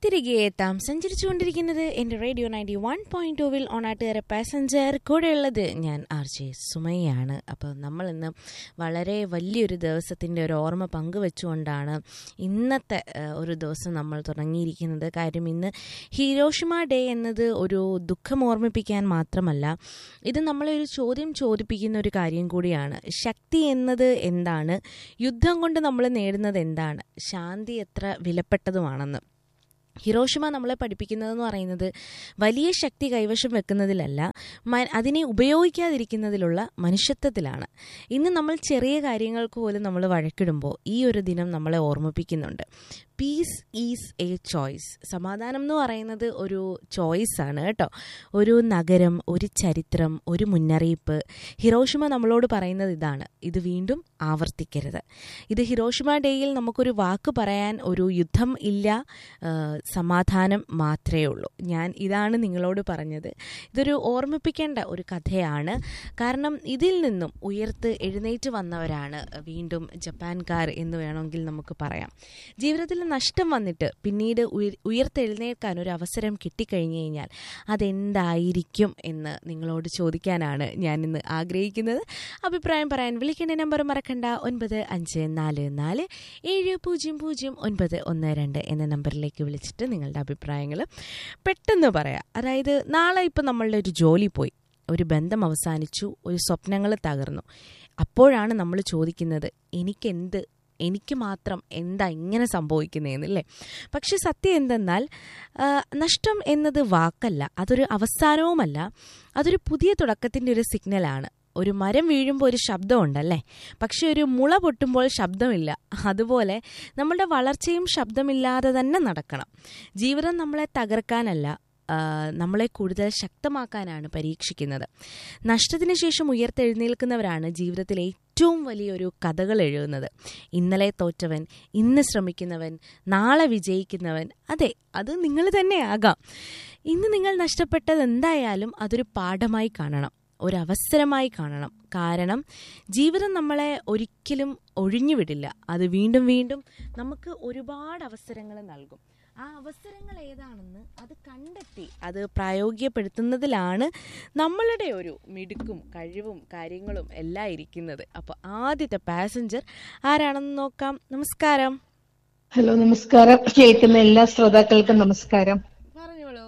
തിരികെ എത്താം സഞ്ചരിച്ചുകൊണ്ടിരിക്കുന്നത് എൻ്റെ റേഡിയോ നയൻറ്റി വൺ പോയിന്റ് ടൂവിൽ ഓണാട്ടുകാരെ പാസഞ്ചർ കൂടെയുള്ളത് ഞാൻ ആർ ജെ സുമയ്യാണ് അപ്പോൾ നമ്മൾ ഇന്ന് വളരെ വലിയൊരു ദിവസത്തിൻ്റെ ഒരു ഓർമ്മ പങ്കുവെച്ചുകൊണ്ടാണ് ഇന്നത്തെ ഏഹ്, ഒരു ദിവസം നമ്മൾ തുടങ്ങിയിരിക്കുന്നത് കാര്യം ഇന്ന് ഹിരോഷിമ ഡേ എന്നത് ഒരു ദുഃഖം ഓർമ്മിപ്പിക്കാൻ മാത്രമല്ല ഇത് നമ്മളെ ഒരു ചോദ്യം ചോദിപ്പിക്കുന്ന ഒരു കാര്യം കൂടിയാണ് ശക്തി എന്നത് എന്താണ് യുദ്ധം കൊണ്ട് നമ്മൾ നേടുന്നത് എന്താണ് ശാന്തി എത്ര വിലപ്പെട്ടതുമാണെന്ന് ഹിരോഷിമ നമ്മളെ പഠിപ്പിക്കുന്നതെന്ന് പറയുന്നത് വലിയ ശക്തി കൈവശം വെക്കുന്നതിലല്ല മ- അതിനെ ഉപയോഗിക്കാതിരിക്കുന്നതിലുള്ള മനുഷ്യത്വത്തിലാണ് ഇന്ന് നമ്മൾ ചെറിയ കാര്യങ്ങൾക്ക് പോലും നമ്മൾ വഴക്കിടുമ്പോൾ ഈ ഒരു ദിനം നമ്മളെ ഓർമ്മിപ്പിക്കുന്നുണ്ട് പീസ് ഈസ് എ ചോയ്സ് സമാധാനം എന്ന് പറയുന്നത് ഒരു ചോയ്സ് ആണ് കേട്ടോ ഒരു നഗരം ഒരു ചരിത്രം ഒരു മുന്നറിയിപ്പ് ഹിരോഷിമ നമ്മളോട് പറയുന്നത് ഇതാണ് ഇത് വീണ്ടും ആവർത്തിക്കരുത് ഇത് ഹിരോഷിമ ഡേയിൽ നമുക്കൊരു വാക്ക് പറയാൻ ഒരു യുദ്ധം ഇല്ല ആ, സമാധാനം മാത്രമേ ഉള്ളൂ ഞാൻ ഇതാണ് നിങ്ങളോട് പറഞ്ഞത് ഇതൊരു ഓർമ്മിപ്പിക്കേണ്ട ഒരു കഥയാണ് കാരണം ഇതിൽ നിന്നും ഉയർത്ത് എഴുന്നേറ്റ് വന്നവരാണ് വീണ്ടും ജപ്പാൻകാർ എന്ന് വേണമെങ്കിൽ നമുക്ക് പറയാം ജീവിതത്തിൽ നഷ്ടം വന്നിട്ട് പിന്നീട് ഉയർ- ഉയർത്തെഴുന്നേൽക്കാൻ ഒരു അവസരം കിട്ടിക്കഴിഞ്ഞു കഴിഞ്ഞാൽ അതെന്തായിരിക്കും എന്ന് നിങ്ങളോട് ചോദിക്കാനാണ് ഞാൻ ഇന്ന് ആഗ്രഹിക്കുന്നത് അഭിപ്രായം പറയാൻ വിളിക്കേണ്ട നമ്പർ മറക്കണ്ട ഒൻപത് അഞ്ച് നാല് നാല് ഏഴ് പൂജ്യം പൂജ്യം ഒൻപത് ഒന്ന് രണ്ട് എന്ന നമ്പറിലേക്ക് വിളിച്ചിട്ട് നിങ്ങളുടെ അഭിപ്രായങ്ങൾ പെട്ടെന്ന് പറയാം അതായത് നാളെ ഇപ്പം നമ്മളുടെ ഒരു ജോലി പോയി ഒരു ബന്ധം അവസാനിച്ചു ഒരു സ്വപ്നങ്ങൾ തകർന്നു അപ്പോഴാണ് നമ്മൾ ചോദിക്കുന്നത് എനിക്കെന്ത് എനിക്ക് മാത്രം എന്താ ഇങ്ങനെ സംഭവിക്കുന്നതെന്നല്ലേ പക്ഷെ സത്യം എന്തെന്നാൽ ആ, നഷ്ടം എന്നത് വാക്കല്ല അതൊരു അവസാനവുമല്ല അതൊരു പുതിയ തുടക്കത്തിൻ്റെ ഒരു സിഗ്നലാണ് ഒരു മരം വീഴുമ്പോൾ ഒരു ശബ്ദമുണ്ടല്ലേ പക്ഷെ ഒരു മുള പൊട്ടുമ്പോൾ ശബ്ദമില്ല അതുപോലെ നമ്മളുടെ വളർച്ചയും ശബ്ദമില്ലാതെ തന്നെ നടക്കണം ജീവിതം നമ്മളെ തകർക്കാനല്ല ആ, നമ്മളെ കൂടുതൽ ശക്തമാക്കാനാണ് പരീക്ഷിക്കുന്നത് നഷ്ടത്തിന് ശേഷം ഉയർത്തെഴുന്നേൽക്കുന്നവരാണ് ജീവിതത്തിൽ ഏറ്റവും വലിയൊരു കഥകൾ എഴുതുന്നത് ഇന്നലെ തോറ്റവൻ ഇന്ന് ശ്രമിക്കുന്നവൻ നാളെ വിജയിക്കുന്നവൻ അതെ അത് നിങ്ങൾ തന്നെ ആകാം ഇന്ന് നിങ്ങൾ നഷ്ടപ്പെട്ടത് എന്തായാലും അതൊരു പാഠമായി കാണണം ഒരവസരമായി കാണണം കാരണം ജീവിതം നമ്മളെ ഒരിക്കലും ഒഴിഞ്ഞുവിടില്ല അത് വീണ്ടും വീണ്ടും നമുക്ക് ഒരുപാട് അവസരങ്ങൾ നൽകും ആ അവസരങ്ങൾ ഏതാണെന്ന് അത് കണ്ടെത്തി അത് പ്രായോഗികപ്പെടുത്തുന്നതിലാണ് നമ്മളുടെ ഒരു മിടുക്കും കഴിവും കാര്യങ്ങളും എല്ലാം ഇരിക്കുന്നത് അപ്പോൾ ആദ്യത്തെ പാസഞ്ചർ ആരാണെന്ന് നോക്കാം നമസ്കാരം ഹലോ നമസ്കാരം കേൾക്കുന്ന എല്ലാ ശ്രോതാക്കൾക്കും നമസ്കാരം പറഞ്ഞോളൂ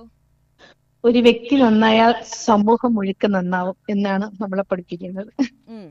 ഒരു വ്യക്തി നന്നായാൽ സമൂഹം മുഴുക്ക നന്നാവും എന്നാണ് നമ്മളെ പഠിപ്പിക്കുന്നത് ഉം,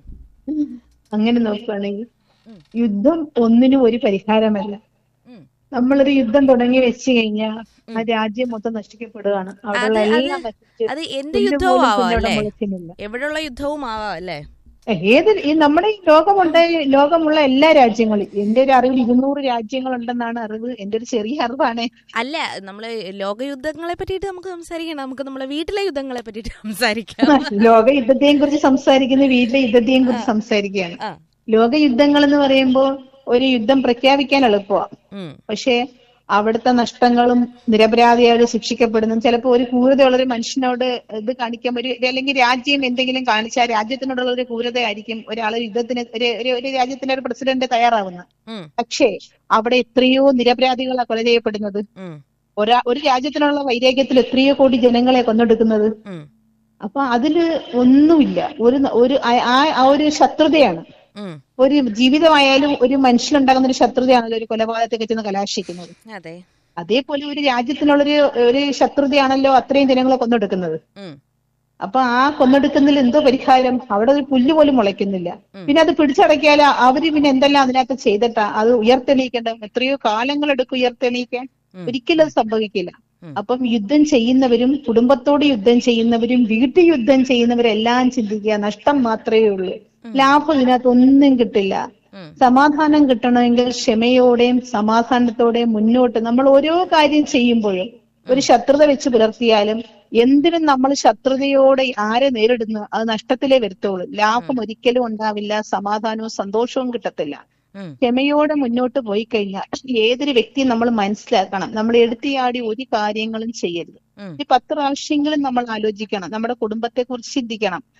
അങ്ങനെ നോക്കുകയാണെങ്കിൽ ഉം. യുദ്ധം ഒന്നിനും ഒരു പരിഹാരമല്ല ഉം. നമ്മളൊരു യുദ്ധം തുടങ്ങി വെച്ച് കഴിഞ്ഞാൽ ആ രാജ്യം മൊത്തം നശിക്കപ്പെടുകയാണ് അവിടെയുള്ള അത് എല്ലാം നശിച്ച് അത് എന്ത് പുല്ല് യുദ്ധവും പോലും ആവാം പിന്നെ അവിടെ അല്ലേ മുളയ്ക്കുന്നില്ല. എവിടെയുള്ള യുദ്ധവും ആവാം അല്ലേ ഏത് ഈ നമ്മുടെ ഈ ലോകമുണ്ട ലോകമുള്ള എല്ലാ രാജ്യങ്ങളും എന്റെ ഒരു അറിവിൽ ഇരുന്നൂറ് രാജ്യങ്ങളുണ്ടെന്നാണ് അറിവ് എന്റെ ഒരു ചെറിയ അറിവാണ് അല്ല നമ്മള് ലോകയുദ്ധങ്ങളെ പറ്റിയിട്ട് നമുക്ക് സംസാരിക്കണം നമുക്ക് നമ്മളെ വീട്ടിലെ യുദ്ധങ്ങളെ പറ്റിയിട്ട് സംസാരിക്കാം ലോക യുദ്ധത്തെയും കുറിച്ച് സംസാരിക്കുന്ന വീട്ടിലെ യുദ്ധത്തെയും കുറിച്ച് സംസാരിക്കുകയാണ് ആ ലോക യുദ്ധങ്ങൾ എന്ന് പറയുമ്പോൾ ഒരു യുദ്ധം പ്രഖ്യാപിക്കാൻ എളുപ്പമാണ് ഉം, പക്ഷേ അവിടുത്തെ നഷ്ടങ്ങളും നിരപരാധികൾ ശിക്ഷിക്കപ്പെടുന്നതും ചിലപ്പോൾ ഒരു ക്രൂരതയുള്ള ഒരു മനുഷ്യനോട് ഇത് കാണിക്കാൻ ഒരു അല്ലെങ്കിൽ രാജ്യം എന്തെങ്കിലും കാണിച്ചാൽ രാജ്യത്തിനോടുള്ള ഒരു ക്രൂരതയായിരിക്കും ഒരാൾ യുദ്ധത്തിന് ഒരു ഒരു- ഒരു രാജ്യത്തിന്റെ ഒരു പ്രസിഡന്റ് തയ്യാറാവുന്നത് ഉം, പക്ഷേ അവിടെ എത്രയോ നിരപരാധികളാണ് കൊല ചെയ്യപ്പെടുന്നത് ഉം, ഒരാ ഒരു രാജ്യത്തിനുള്ള വൈരാഗ്യത്തിൽ എത്രയോ കോടി ജനങ്ങളെ കൊന്നെടുക്കുന്നത് ഉം, അപ്പൊ അതില് ഒന്നുമില്ല ഒരു ഒരു ആ ആ- ആ ഒരു ശത്രുതയാണ് ഉം. ഒരു ജീവിതമായാലും ഒരു മനുഷ്യനുണ്ടാകുന്ന ഒരു ശത്രുതയാണല്ലോ ഒരു കൊലപാതകത്തെ ചെന്ന് കലാശിക്കുന്നത് അതെ അതേപോലെ ഒരു രാജ്യത്തിനുള്ളൊരു ഒരു ശത്രുതയാണല്ലോ അത്രയും ജനങ്ങളെ കൊന്നെടുക്കുന്നത് ഉം, അപ്പൊ ആ കൊന്നെടുക്കുന്നതിൽ എന്തോ പരിഹാരം അവിടെ ഒരു പുല്ല് പോലും മുളയ്ക്കുന്നില്ല പിന്നെ അത് പിടിച്ചടക്കിയാൽ അവര് പിന്നെ എന്തെല്ലാം അതിനകത്ത് ചെയ്തിട്ടാ അത് ഉയർത്തെണീക്കേണ്ട എത്രയോ കാലങ്ങളെടുക്കും ഉയർത്തെണീക്കാൻ ഉം. ഒരിക്കലും അത് സംഭവിക്കില്ല ഉം. അപ്പം യുദ്ധം ചെയ്യുന്നവരും കുടുംബത്തോട് യുദ്ധം ചെയ്യുന്നവരും വീട്ടിൽ യുദ്ധം ചെയ്യുന്നവരെല്ലാം ചിന്തിക്കുക നഷ്ടം മാത്രമേ ഉള്ളൂ ലാഭം ഇതിനകത്ത് ഒന്നും കിട്ടില്ല ഉം. സമാധാനം കിട്ടണമെങ്കിൽ ക്ഷമയോടെയും സമാധാനത്തോടെയും മുന്നോട്ട് നമ്മൾ ഓരോ കാര്യം ചെയ്യുമ്പോഴും ഒരു ശത്രുത വെച്ച് പുലർത്തിയാലും എന്തിനും നമ്മൾ ശത്രുതയോടെ ആരെ നേരിടുന്നു അത് നഷ്ടത്തിലേ വരുത്തുള്ളൂ ലാഭം ഒരിക്കലും ഉണ്ടാവില്ല സമാധാനവും സന്തോഷവും കിട്ടത്തില്ല ഉം, ക്ഷമയോടെ മുന്നോട്ട് പോയി കഴിഞ്ഞാൽ ഏതൊരു വ്യക്തിയും നമ്മൾ മനസ്സിലാക്കണം നമ്മൾ എടുത്തിയാടി ഒരു കാര്യങ്ങളും ചെയ്യരുത് ഉം, ഒരു പത്ത് പ്രാവശ്യങ്ങളും നമ്മൾ ആലോചിക്കണം നമ്മുടെ കുടുംബത്തെ കുറിച്ച് ചിന്തിക്കണം ഉം,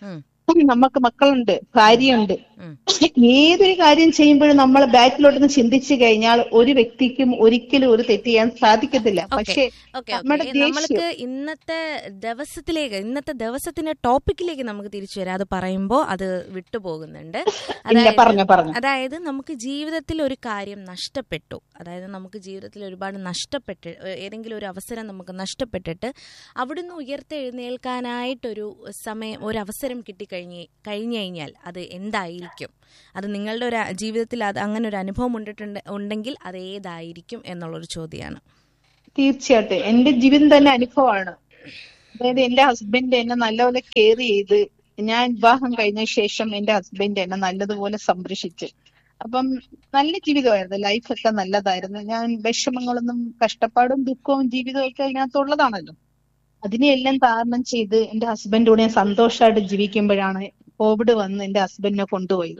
നമുക്ക് മക്കളുണ്ട് ഭാര്യയുണ്ട് ഉം. ഏതൊരു കാര്യം ചെയ്യുമ്പോഴും നമ്മൾ ബാക്കിലോട്ടൊന്ന് ചിന്തിച്ചു കഴിഞ്ഞാൽ ഒരു വ്യക്തിക്കും ഒരിക്കലും ഒരു തെറ്റ് ചെയ്യാൻ സാധിക്കത്തില്ല പക്ഷേ ഓക്കെ നമ്മുടെ ഓക്കെ ദേഷ്യം നമ്മൾക്ക് ഇന്നത്തെ ദിവസത്തിലേക്ക് ഇന്നത്തെ ദിവസത്തിന്റെ ടോപ്പിക്കിലേക്ക് നമുക്ക് തിരിച്ചു വരാം അത് പറയുമ്പോൾ അത് വിട്ടുപോകുന്നുണ്ട് ഇല്ല പറഞ്ഞോ പറഞ്ഞോ അതായത് നമുക്ക് ജീവിതത്തിൽ ഒരു കാര്യം നഷ്ടപ്പെട്ടു അതായത് നമുക്ക് ജീവിതത്തിൽ ഒരുപാട് നഷ്ടപ്പെട്ട് ഏ- ഏതെങ്കിലും ഒരു അവസരം നമുക്ക് നഷ്ടപ്പെട്ടിട്ട് അവിടുന്ന് ഉയർത്തെഴുന്നേൽക്കാനായിട്ടൊരു സമയം ഒരു അവസരം കിട്ടിക്കഴിഞ്ഞ് കഴിഞ്ഞു കഴിഞ്ഞാൽ അത് എന്തായിരിക്കും അത് നിങ്ങളുടെ ഒരു ജീവിതത്തിൽ അത് അങ്ങനെ ഒരു അനുഭവം ഉണ്ടിട്ടുണ്ട് ഉണ്ടെങ്കിൽ അത് ഏതായിരിക്കും എന്നുള്ളൊരു ചോദ്യമാണ് തീർച്ചയായിട്ടും എന്റെ ജീവിതം തന്നെ അനുഭവമാണ് അതായത് എന്റെ ഹസ്ബൻഡ് എന്നെ നല്ലപോലെ കെയർ ചെയ്ത് ഞാൻ വിവാഹം കഴിഞ്ഞ ശേഷം എന്റെ ഹസ്ബൻഡ് എന്നെ നല്ലതുപോലെ സംരക്ഷിച്ച് അപ്പം നല്ല ജീവിതമായിരുന്നു ലൈഫൊക്കെ നല്ലതായിരുന്നു ഞാൻ വിഷമങ്ങളൊന്നും കഷ്ടപ്പാടും ദുഃഖവും ജീവിതവും ഒക്കെ അതിനകത്തുള്ളതാണല്ലോ അതിനെയെല്ലാം താരണം ചെയ്ത് എന്റെ ഹസ്ബൻഡോട് ഞാൻ സന്തോഷമായിട്ട് ജീവിക്കുമ്പോഴാണ് കോവിഡ് വന്ന് എന്റെ ഹസ്ബൻഡിനെ കൊണ്ടുപോയത്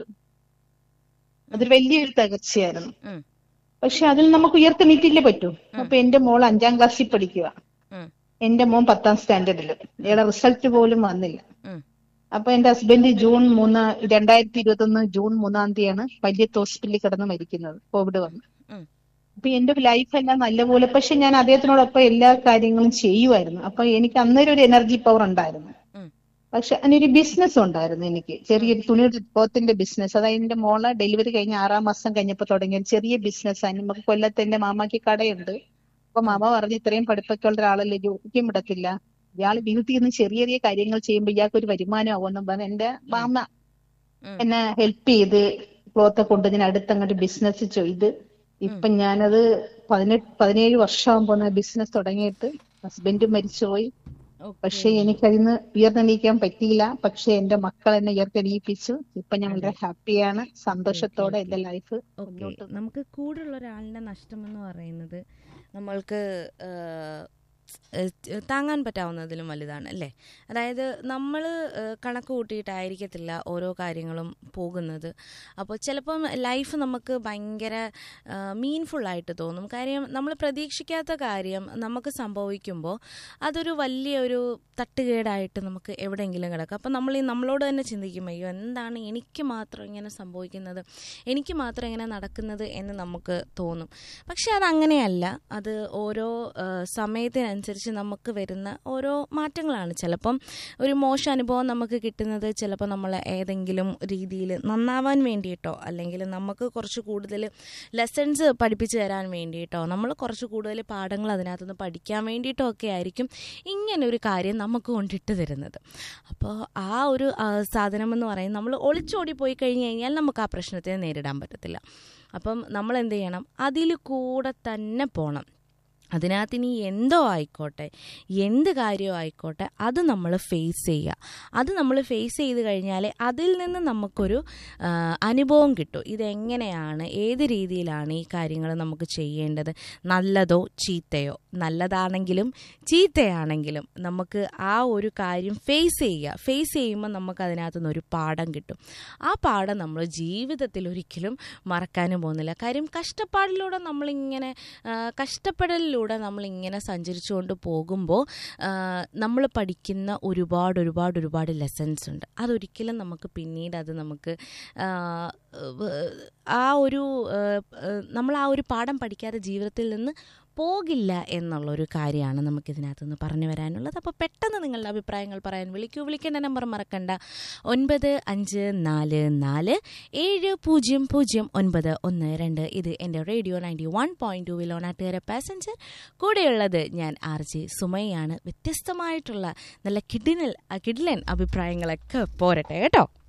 അതൊരു വലിയൊരു തകർച്ചയായിരുന്നു ഉം. പക്ഷെ അതിൽ നമുക്ക് ഉയർത്തെണീറ്റില്ലേ പറ്റൂ അപ്പൊ എന്റെ മോൾ അഞ്ചാം ക്ലാസ്സിൽ പഠിക്കുക ഉം. എന്റെ മോൻ പത്താം സ്റ്റാൻഡേർഡിൽ ഇയാളെ റിസൾട്ട് പോലും വന്നില്ല ഉം. അപ്പൊ എന്റെ ഹസ്ബൻഡ് ജൂൺ മൂന്ന് രണ്ടായിരത്തി ഇരുപത്തി ഒന്ന് ജൂൺ മൂന്നാം തീയതിയാണ് പല്യത്ത് ഹോസ്പിറ്റലിൽ കിടന്ന് മരിക്കുന്നത് കോവിഡ് വന്ന് ഉം. അപ്പൊ എന്റെ ലൈഫ് എല്ലാം നല്ലപോലെ പക്ഷെ ഞാൻ അദ്ദേഹത്തിനോടൊപ്പം എല്ലാ കാര്യങ്ങളും ചെയ്യുമായിരുന്നു അപ്പൊ എനിക്ക് അന്നേരം ഒരു എനർജി പവർ ഉണ്ടായിരുന്നു ഉം. പക്ഷെ അതിനൊരു ബിസിനസ് ഉണ്ടായിരുന്നു എനിക്ക് ചെറിയൊരു തുണിയുടെ ക്ലോത്തിന്റെ ബിസിനസ് അതായത് എന്റെ മോളെ ഡെലിവറി കഴിഞ്ഞ ആറാം മാസം കഴിഞ്ഞപ്പോ തുടങ്ങിയ ഒരു ചെറിയ ബിസിനസ് ആണ് നമുക്ക് കൊല്ലത്ത് എന്റെ മാമാക്ക് കടയുണ്ട് അപ്പൊ മാമ പറഞ്ഞു ഇത്രയും പഠിപ്പൊക്കെ ഉള്ള ഒരാളല്ലേ ജോലിക്കും വിടത്തില്ല ഇയാൾ വീട്ടിൽ നിന്ന് ചെറിയ ചെറിയ കാര്യങ്ങൾ ചെയ്യുമ്പോൾ ഇയാൾക്ക് ഒരു വരുമാനം ആവുമെന്നും പറഞ്ഞ് എന്റെ മാമ ഉം. എന്നെ ഹെൽപ്പ് ചെയ്ത് ക്ലോത്ത് കൊണ്ട് ഞാൻ അടുത്തങ്ങോട്ട് ബിസിനസ് ചെയ്ത് ഇപ്പൊ ഞാനത് പതിനെട്ട് പതിനേഴ് വർഷമാകുമ്പോ ബിസിനസ് തുടങ്ങിയിട്ട് ഹസ്ബൻഡ് മരിച്ചുപോയി പക്ഷെ എനിക്കതിന്ന് ഉയർന്നെണീക്കാൻ പറ്റിയില്ല പക്ഷെ എന്റെ മക്കൾ എന്നെ ഉയർത്തെണീപ്പിച്ചു ഇപ്പൊ ഞാൻ വളരെ ഹാപ്പിയാണ് സന്തോഷത്തോടെ എന്റെ ലൈഫ് ഓക്കെ നമുക്ക് കൂടുള്ള ഒരാളുടെ നഷ്ടമെന്ന് പറയുന്നത് നമ്മൾക്ക് ആ, ഏഹ്, താങ്ങാൻ പറ്റാവുന്നതിലും വലുതാണ് അല്ലേ അതായത് നമ്മൾ കണക്ക് കൂട്ടിയിട്ടായിരിക്കത്തില്ല ഓരോ കാര്യങ്ങളും പോകുന്നത് അപ്പോൾ ചിലപ്പം ലൈഫ് നമുക്ക് ഭയങ്കര മീൻഫുള്ളായിട്ട് തോന്നും കാര്യം നമ്മൾ പ്രതീക്ഷിക്കാത്ത കാര്യം നമുക്ക് സംഭവിക്കുമ്പോൾ അതൊരു വലിയൊരു തട്ടുകേടായിട്ട് നമുക്ക് എവിടെയെങ്കിലും കിടക്കും അപ്പം നമ്മൾ ഈ നമ്മളോട് തന്നെ ചിന്തിക്കും അയ്യോ എന്താണ് എനിക്ക് മാത്രം ഇങ്ങനെ സംഭവിക്കുന്നത് എനിക്ക് മാത്രം ഇങ്ങനെ നടക്കുന്നത് എന്ന് നമുക്ക് തോന്നും പക്ഷെ അതങ്ങനെയല്ല അത് ഓരോ ആ, സമയത്തിനനുസരിച്ച് നമുക്ക് വരുന്ന ഓരോ മാറ്റങ്ങളാണ് ചിലപ്പം ഒരു മോശം അനുഭവം നമുക്ക് കിട്ടുന്നത് ചിലപ്പോൾ നമ്മൾ ഏതെങ്കിലും രീതിയിൽ നന്നാവാൻ വേണ്ടിയിട്ടോ അല്ലെങ്കിൽ നമുക്ക് കുറച്ച് കൂടുതൽ ലെസൺസ് പഠിപ്പിച്ചു തരാൻ വേണ്ടിയിട്ടോ നമ്മൾ കുറച്ച് കൂടുതൽ പാഠങ്ങൾ അതിനകത്തുനിന്ന് പഠിക്കാൻ വേണ്ടിയിട്ടോ ഒക്കെ ആയിരിക്കും ഇങ്ങനെ ഒരു കാര്യം നമുക്ക് കൊണ്ടിട്ട് തരുന്നത് അപ്പോൾ ആ ഒരു ആ, സാധനം എന്ന് പറയുന്നത് നമ്മൾ ഒളിച്ചോടി പോയി കഴിഞ്ഞ് കഴിഞ്ഞാൽ നമുക്ക് ആ പ്രശ്നത്തെ നേരിടാൻ പറ്റത്തില്ല അപ്പം നമ്മൾ എന്ത് ചെയ്യണം അതിൽ കൂടെ തന്നെ പോകണം അതിനകത്ത് ഇനി എന്തോ ആയിക്കോട്ടെ എന്ത് കാര്യമോ ആയിക്കോട്ടെ അത് നമ്മൾ ഫേസ് ചെയ്യുക അത് നമ്മൾ ഫേസ് ചെയ്ത് കഴിഞ്ഞാൽ അതിൽ നിന്ന് നമുക്കൊരു ആ, അനുഭവം കിട്ടും ഇതെങ്ങനെയാണ് ഏത് രീതിയിലാണ് ഈ കാര്യങ്ങൾ നമുക്ക് ചെയ്യേണ്ടത് നല്ലതോ ചീത്തയോ നല്ലതാണെങ്കിലും ചീത്തയാണെങ്കിലും നമുക്ക് ആ ഒരു കാര്യം ഫേസ് ചെയ്യുക ഫേസ് ചെയ്യുമ്പോൾ നമുക്ക് അതിനകത്തു നിന്ന് ഒരു പാഠം കിട്ടും ആ പാഠം നമ്മൾ ജീവിതത്തിൽ ഒരിക്കലും മറക്കാനും പോകുന്നില്ല കാര്യം കഷ്ടപ്പാടിലൂടെ നമ്മളിങ്ങനെ ആ, കഷ്ടപ്പെടലിലൂടെ നമ്മളിങ്ങനെ സഞ്ചരിച്ചുകൊണ്ട് പോകുമ്പോൾ നമ്മൾ പഠിക്കുന്ന ഒരുപാട് ഒരുപാട് ഒരുപാട് ലെസൺസ് ഉണ്ട് അതൊരിക്കലും നമുക്ക് പിന്നീട് അത് നമുക്ക് ആ, വ- ആ ഒരു ആ, ആ, നമ്മൾ ആ ഒരു പാഠം പഠിക്കാതെ ജീവിതത്തിൽ നിന്ന് പോകില്ല എന്നുള്ളൊരു കാര്യമാണ് നമുക്കിതിനകത്ത് നിന്ന് പറഞ്ഞു വരാനുള്ളത് അപ്പോൾ പെട്ടെന്ന് നിങ്ങളുടെ അഭിപ്രായങ്ങൾ പറയാൻ വിളിക്കൂ വിളിക്കേണ്ട നമ്പർ മറക്കണ്ട ഒൻപത് അഞ്ച് നാല് നാല് ഏഴ് പൂജ്യം പൂജ്യം ഒൻപത് ഒന്ന് രണ്ട് ഇത് എൻ്റെ radio ninety one point two വിലോണാട്ടുകാരെ പാസഞ്ചർ കൂടെയുള്ളത് ഞാൻ ആർ ജെ സുമയാണ് വ്യത്യസ്തമായിട്ടുള്ള നല്ല കിഡിനൽ കിഡിലൻ അഭിപ്രായങ്ങളൊക്കെ പോരട്ടെ കേട്ടോ